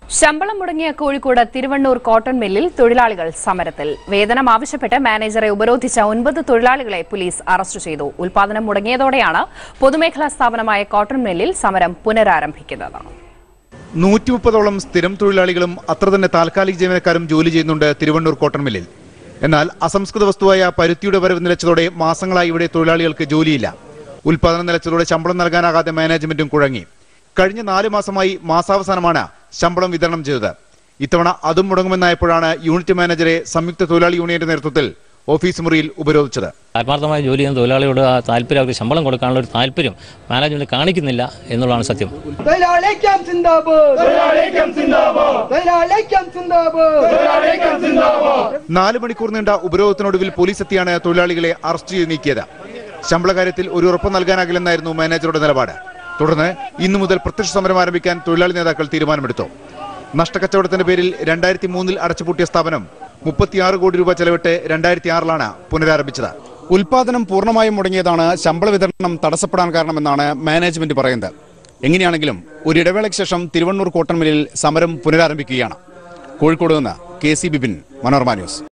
ശമ്പളം മുടങ്ങിയ കോഴിക്കോട് തിരുവണ്ണൂർ കോട്ടൺ മില്ലിൽ തൊഴിലാളികൾ സമരത്തിൽ വേതനം ആവശ്യപ്പെട്ട് മാനേജറെ ഉപരോധിച്ച ഒൻപത് തൊഴിലാളികളെ പോലീസ് അറസ്റ്റ് ചെയ്തു ഉൽപാദനം മുടങ്ങിയതോടെയാണ് പൊതുമേഖലാ സ്ഥാപനമായ കോട്ടൺ മില്ലിൽ സമരം പുനരാരംഭിക്കുന്നത് നൂറ്റി മുപ്പതോളം സ്ഥിരം തൊഴിലാളികളും അത്ര തന്നെ താൽക്കാലിക ജീവനക്കാരും ജോലി ചെയ്യുന്നുണ്ട് തിരുവണ്ണൂർ കോട്ടൺ മില്ലിൽ എന്നാൽ അസംസ്കൃത വസ്തുവായ പരുത്തിയുടെ വരവ് നിലച്ചതോടെ മാസങ്ങളായി ഇവിടെ തൊഴിലാളികൾക്ക് ജോലിയില്ല ഉൽപാദനം നിലച്ചതോടെ ശമ്പളം നൽകാനാകാതെ മാനേജ്മെന്റും കുഴങ്ങി കഴിഞ്ഞ നാല് മാസമായി മാസാവസാനമാണ് ശമ്പളം വിതരണം ചെയ്തത് ഇത്തവണ അതും മുടങ്ങുമെന്നായപ്പോഴാണ് യൂണിറ്റ് മാനേജറെ സംയുക്ത തൊഴിലാളി യൂണിയന്റെ നേതൃത്വത്തിൽ ഓഫീസ് മുറിയിൽ ഉപരോധിച്ചത് ആത്മാർത്ഥമായി ജോലി ചെയ്യുന്ന തൊഴിലാളിയോട് ആ താല്പര്യം അവർക്ക് ശമ്പളം കൊടുക്കാനുള്ള ഒരു താല്പര്യം മാനേജ്മെന്റ് കാണിക്കുന്നില്ല എന്നുള്ളതാണ് സത്യം തൊഴിലാളിക്കം സിന്ദാബാദ് തൊഴിലാളിക്കം സിന്ദാബാദ് തൊഴിലാളിക്കം സിന്ദാബാദ് നാല് മണിക്കൂർ നീണ്ട ഉപരോധത്തിനൊടുവിൽ പോലീസ് എത്തിയാണ് തൊഴിലാളികളെ അറസ്റ്റ് ചെയ്ത് നീക്കിയത് ശമ്പള കാര്യത്തിൽ ഒരു ഉറപ്പ് നൽകാനാകില്ലെന്നായിരുന്നു മാനേജറുടെ നിലപാട് തുടർന്ന് ഇന്നു മുതൽ പ്രത്യക്ഷ സമരം ആരംഭിക്കാൻ തൊഴിലാളി നേതാക്കൾ തീരുമാനമെടുത്തു നഷ്ടക്കച്ചവടത്തിന്റെ പേരിൽ രണ്ടായിരത്തി മൂന്നിൽ അടച്ചുപൂട്ടിയ സ്ഥാപനം മുപ്പത്തിയാറ് കോടി രൂപ ചെലവിട്ട് രണ്ടായിരത്തി ആറിലാണ് പുനരാരംഭിച്ചത് ഉൽപാദനം പൂർണ്ണമായും മുടങ്ങിയതാണ് ശമ്പള വിതരണം തടസ്സപ്പെടാൻ കാരണമെന്നാണ് മാനേജ്മെന്റ് പറയുന്നത് എങ്ങനെയാണെങ്കിലും ഒരു ഇടവേളയ്ക്ക് ശേഷം തിരുവണ്ണൂർ കോട്ടൺ മില്ലിൽ സമരം പുനരാരംഭിക്കുകയാണ് കോഴിക്കോട് നിന്ന് K C Bipin Manorama news